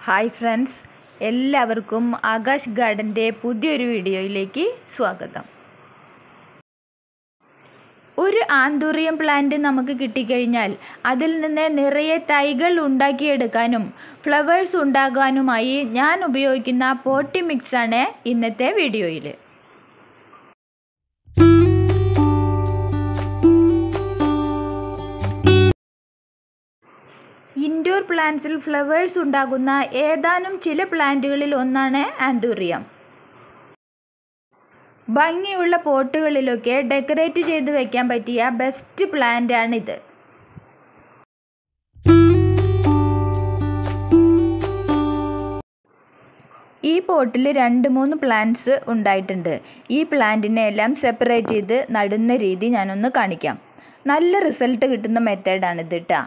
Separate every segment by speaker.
Speaker 1: hi friends എല്ലാവർക്കും ആകാശ് ഗാർഡൻ്റെ പുതിയൊരു വീഡിയോയിലേക്ക് സ്വാഗതം ഒരു ആന്തൂറിയം പ്ലാന്റ് നമുക്ക് കിട്ടിക്കഴിഞ്ഞാൽ അതിൽ നിന്ന് നിറയെ തൈകൾ ഉണ്ടാക്കിയെടുക്കാനും ഫ്ലവേഴ്സ് ഉണ്ടാകാനുമായി ഞാൻ ഉപയോഗിക്കുന്ന പോട്ടി മിക്സാണ് ഇന്നത്തെ വീഡിയോയിൽ ഇൻഡോർ പ്ലാന്റ്സിൽ ഫ്ലവേഴ്സ് ഉണ്ടാകുന്ന ഏതാനും ചില പ്ലാന്റുകളിൽ ഒന്നാണ് ആന്തൂറിയം ഭംഗിയുള്ള പോട്ടുകളിലൊക്കെ ഡെക്കറേറ്റ് ചെയ്ത് വെക്കാൻ പറ്റിയ ബെസ്റ്റ് പ്ലാന്റ് ആണിത് ഈ പോട്ടിൽ രണ്ട് മൂന്ന് പ്ലാന്റ്സ് ഉണ്ടായിട്ടുണ്ട് ഈ പ്ലാന്റിനെ എല്ലാം സെപ്പറേറ്റ് ചെയ്ത് നടുന്ന രീതി ഞാനൊന്ന് കാണിക്കാം നല്ല റിസൾട്ട് കിട്ടുന്ന മെത്തേഡാണിത് കേട്ടോ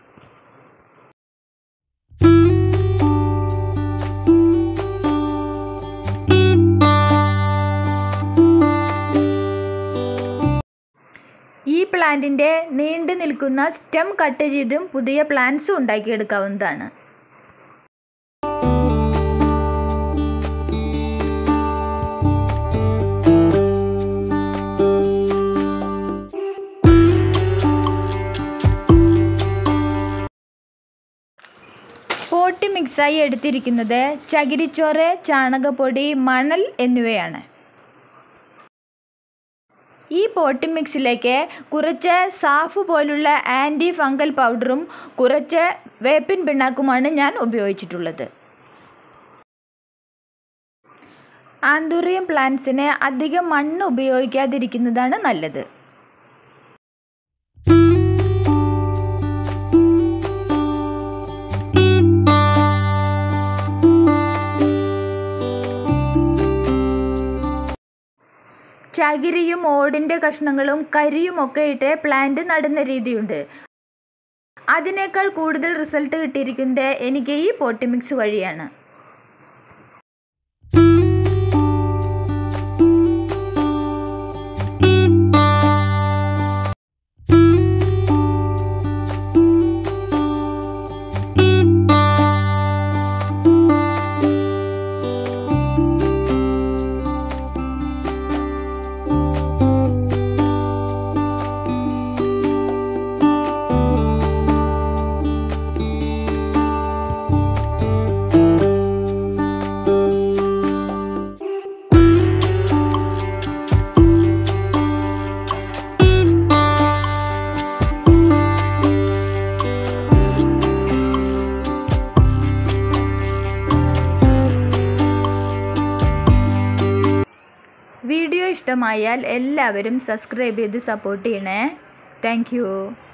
Speaker 1: ഈ പ്ലാന്റിൻ്റെ നീണ്ടു നിൽക്കുന്ന സ്റ്റെം കട്ട് ചെയ്തും പുതിയ പ്ലാന്റ്സും ഉണ്ടാക്കിയെടുക്കാവുന്നതാണ് പോട്ടി മിക്സായി എടുത്തിരിക്കുന്നത് ചകിരിച്ചോറ് ചാണകപ്പൊടി മണൽ എന്നിവയാണ് ഈ പോട്ടി മിക്സിലേക്ക് കുറച്ച് സാഫ് പോലുള്ള ആൻറ്റി ഫംഗൽ പൗഡറും കുറച്ച് വേപ്പിൻ പിണ്ണാക്കുമാണ് ഞാൻ ഉപയോഗിച്ചിട്ടുള്ളത് ആന്തൂറിയം പ്ലാന്റ്സിന് അധികം മണ്ണ് ഉപയോഗിക്കാതിരിക്കുന്നതാണ് നല്ലത് ചകിരിയും ഓടിൻ്റെ കഷ്ണങ്ങളും കരിയും ഒക്കെ ഇട്ട് പ്ലാന്റ് നടുന്ന രീതിയുണ്ട് അതിനേക്കാൾ കൂടുതൽ റിസൾട്ട് കിട്ടിയിരിക്കുന്നത് എനിക്ക് ഈ പോട്ടി മിക്സ് വഴിയാണ് വീഡിയോ ഇഷ്ടമായാൽ എല്ലാവരും സബ്സ്ക്രൈബ് ചെയ്ത് സപ്പോർട്ട് ചെയ്യണേ താങ്ക്